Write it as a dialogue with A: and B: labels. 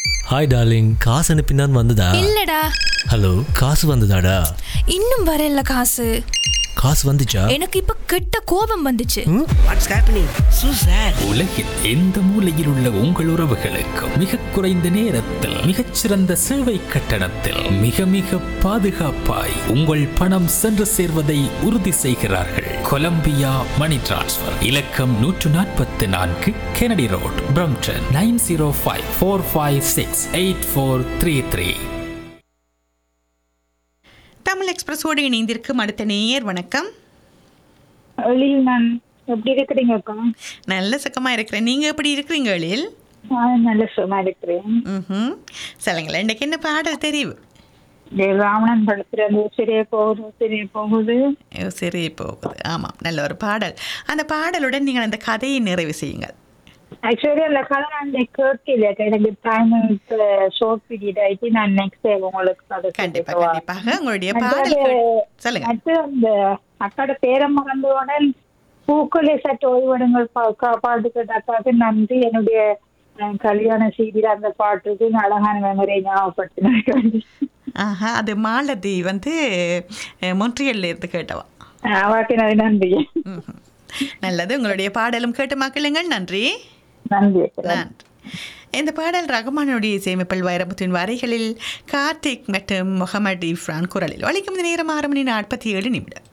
A: Hi darling காசு அனுப்பினான் வந்ததா
B: இல்லடா
A: ஹலோ காசு வந்ததாடா
B: இன்னும் வரல காசு
A: காசு வந்துச்சா
B: எனக்கு இப்ப கெட்ட கோபம் வந்துச்சு
C: வாட்ஸ் ஹேப்பனிங் சூ சார்
D: உலகில் எந்த மூலையில் உள்ள உங்கள் உறவுகளுக்கு மிக குறைந்த நேரத்தில் மிகச்சிறந்த சேவை கட்டணத்தில் மிக மிக பாதுகாப்பாய் உங்கள் பணம் சென்று சேர்வதை உறுதி செய்கிறார்கள் கொலம்பியா மணி டிரான்ஸ்ஃபர் இலக்கம் நூற்று நாற்பத்தி நான்கு Kennedy Road Brampton nine zero five four five six eight four three three
E: Tamil எக்ஸ்பிரஸோடு இணைந்திருக்கும் அடுத்த நேயர் வணக்கம்
F: எழில் நான் எப்படி இருக்கிறீங்க அக்கா
E: நல்ல சுகமா இருக்கிறேன் நீங்க எப்படி இருக்கிறீங்க எழில்
F: நான் நல்ல சுகமா இருக்கிறேன்
E: ம் சொல்லுங்களேன் இன்னைக்கு என்ன பாடல் தெரியும்
F: இந்த ராவணன் படத்துல அந்த சிறிய போகுது சிறிய போகுது
E: ஐயோ, சரி போகுது ஆமாம் நல்ல ஒரு பாடல் அந்த பாடலுடன் நீங்கள் அந்த கதையை நிறைவு செய்யுங்கள்
F: ஆக்சுவலி அந்த கதை நான் கேட்கல எனக்கு டைம் ஷோர்ட் பீரியட் ஆயிட்டு நான் நெக்ஸ்ட் டே உங்களுக்கு அதை
E: கண்டிப்பா
F: சொல்லிட்டு வரேன்.
E: கண்டிப்பாக உங்களுடைய
F: அடுத்து
E: பாடல் கேட்- சொல்லுங்க
F: அடுத்து அந்த அக்காட பேரை மறந்தவுடன் பூக்களே சற்று ஓய்வெடுங்கள் பா- கா- பாட்டு கேட்ட அக்காவுக்கு நன்றி என்னுடைய அஹ், கல்யாண செய்தியில அந்த பாட்டுக்கு அழகான மெமரியை ஞாபகப்படுத்தினாங்க
E: ஆஹா அது மாலதி வந்து அஹ், மொன்ட்ரியல்ல இருந்து கேட்டவா
F: அவாக்கு நன்றி
E: ம்ஹும். நல்லது உங்களுடைய பாடலும் கேட்டு மக்களுங்கள் நன்றி
F: நன்றி அக்கா.
E: நன்றி இந்த பாடல் ரகுமானுடைய இசையமைப்பில் வைரமுத்தின் வரிகளில் கார்த்திக் மற்றும் முகமது இஃப்ரான் குரலில் வலிக்கும் நேரம் ஆறு மணி நாற்பத்தி ஏழு நிமிடம்